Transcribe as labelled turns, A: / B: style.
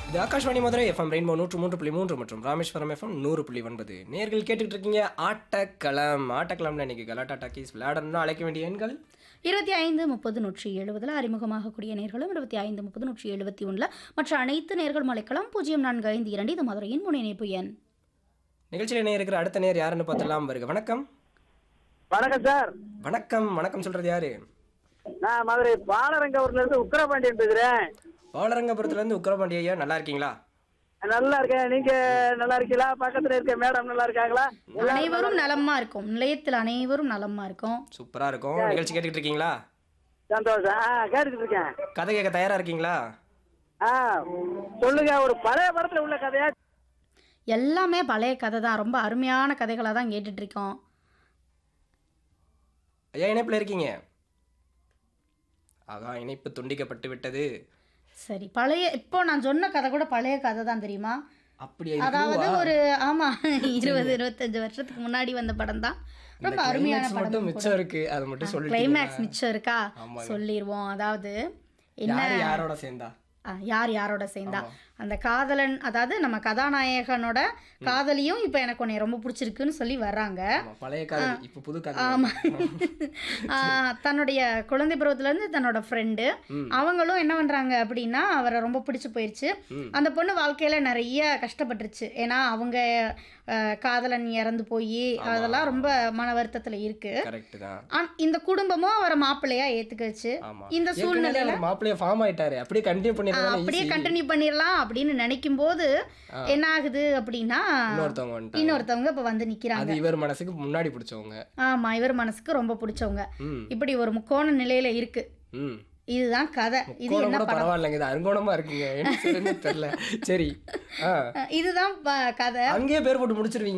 A: இது Akashvani Madurai FM rainbow நூற்று மூன்று புள்ளி மூன்று மற்றும் ராமேஸ்வரம் எஃப்எம் நூறு புள்ளி ஒன்பது நேர்கள் கேட்டுட்டு இருக்கீங்க ஆட்டக்களம் ஆட்டக்களம்ல இன்னைக்கு கலாட்டா டாக்கீஸ் விளையாடணும்னு அழைக்க வேண்டிய எண்கள்
B: இருபத்தி ஐந்து முப்பது நூற்றி எழுபதில் அறிமுகமாகக்கூடிய நேர்களும் இருபத்தி ஐந்து முப்பது நூற்றி எழுபத்தி ஒன்றில் மற்ற அனைத்து நேர்களும் அழைக்கலாம் பூஜ்ஜியம் நான்கு ஐந்து இரண்டு இது மதுரையின் முனைப்பு எண்
A: நிகழ்ச்சியில் இணைய இருக்கிற அடுத்த நேர் யாருன்னு பார்த்தலாம் வருக வணக்கம்
C: வணக்கம் சார்
A: வணக்கம் வணக்கம் சொல்றது யாரு
C: நான் மதுரை பாலரங்கபுரத்துல இருந்து உக்கரபாண்டியன் பேசுறேன்
A: பாலரங்கபுரத்துல இருந்து உக்கரபாண்டி ஐயா நல்லா இருக்கீங்களா
C: நல்லா இருக்கேன் நீங்க நல்லா இருக்கீங்களா பக்கத்துல இருக்க மேடம் நல்லா இருக்காங்களா
B: அனைவரும் நலமா இருக்கும் நிலையத்தில் அனைவரும் நலமா இருக்கும்
A: சூப்பரா இருக்கும் நிகழ்ச்சி கேட்டுக்கிட்டு இருக்கீங்களா
C: சந்தோஷம் ஆ கேட்டுக்கிட்டு இருக்கேன்
A: கதை கேட்க தயாரா இருக்கீங்களா
C: ஆ சொல்லுங்க ஒரு பழைய படத்துல உள்ள கதையா
B: எல்லாமே பழைய கதை தான் ரொம்ப அருமையான கதைகளாக தான் கேட்டுட்டு இருக்கோம்
A: ஐயா இணைப்புல இருக்கீங்க அதான் இணைப்பு துண்டிக்கப்பட்டு விட்டது
B: சரி பழைய இப்போ நான் சொன்ன கதை கூட பழைய கதை தான் தெரியுமா
A: அப்படியா இது
B: அதாவது
A: clue-வா?
B: ஒரு ஆமா இருபது இருபத்தஞ்சு வருஷத்துக்கு முன்னாடி வந்த படம் தான்
A: இந்த
B: ரொம்ப அருமையான
A: climax மட்டும்
B: படம்
A: மிச்சம் இருக்கு அதை மட்டும் சொல்லிட்டு
B: கிளைமேக்ஸ் மிச்சம் இருக்கா
A: ஆமாங்க.
B: சொல்லிடுவோம் அதாவது என்ன
A: யாரு யாரோட சேர்ந்தா
B: ஆ, யார் யாரோட சேர்ந்தா அந்த காதலன் அதாவது நம்ம கதாநாயகனோட காதலியும் இப்போ எனக்கு உன்னை ரொம்ப பிடிச்சிருக்குன்னு சொல்லி வர்றாங்க
A: ஆமா, பழைய கதை இப்ப புது கதை
B: ஆமா ஆ, தன்னுடைய குழந்தை பருவத்துல இருந்து தன்னோட ஃப்ரெண்டு அவங்களும் என்ன பண்றாங்க அப்படின்னா அவரை ரொம்ப பிடிச்சு போயிருச்சு அந்த பொண்ணு வாழ்க்கையில நிறைய கஷ்டப்பட்டுருச்சு ஏன்னா அவங்க அஹ், காதலன் இறந்து போய் அதெல்லாம் ரொம்ப மன வருத்தத்துல இருக்கு
A: கரெக்ட் தான்
B: ஆனா, இந்த குடும்பமும் அவரை மாப்பிள்ளையா ஏத்துக்கிச்சு
A: ஆமா
B: இந்த
A: ஏற்கனவே
B: சூழ்நிலையில
A: அவர் மாப்பிள்ளைய ஃபார்ம் ஆயிட்டாரு அப்படியே கண்டினியூ
B: ஆ,
A: பண்ணிடுறாங்க
B: அப்படியே கண்டினியூ பண்ணிடலாம் அப்படின்னு நினைக்கும் போது என்ன ஆகுது அப்படின்னா
A: இன்னொருத்தவங்க வந்துட்டாங்க
B: இன்னொருத்தவங்க இப்ப வந்து நிக்கிறாங்க
A: அது இவர் மனசுக்கு முன்னாடி பிடிச்சவங்க
B: ஆமா இவர் மனசுக்கு ரொம்ப பிடிச்சவங்க
A: ம்
B: இப்படி ஒரு முக்கோண நிலையில இருக்கு
A: ம்
B: இதுதான் கதை இது
A: கோணம்
B: என்ன
A: கூட
B: படம்
A: பரவாயில்லைங்க இது அருங்கோணமா இருக்குங்க என்ன சொல்றதுன்னு தெரியல சரி ஆ
B: அஹ் இதுதான் ப- கதை
A: அங்கேயே பேர் போட்டு முடிச்சிருவீங்க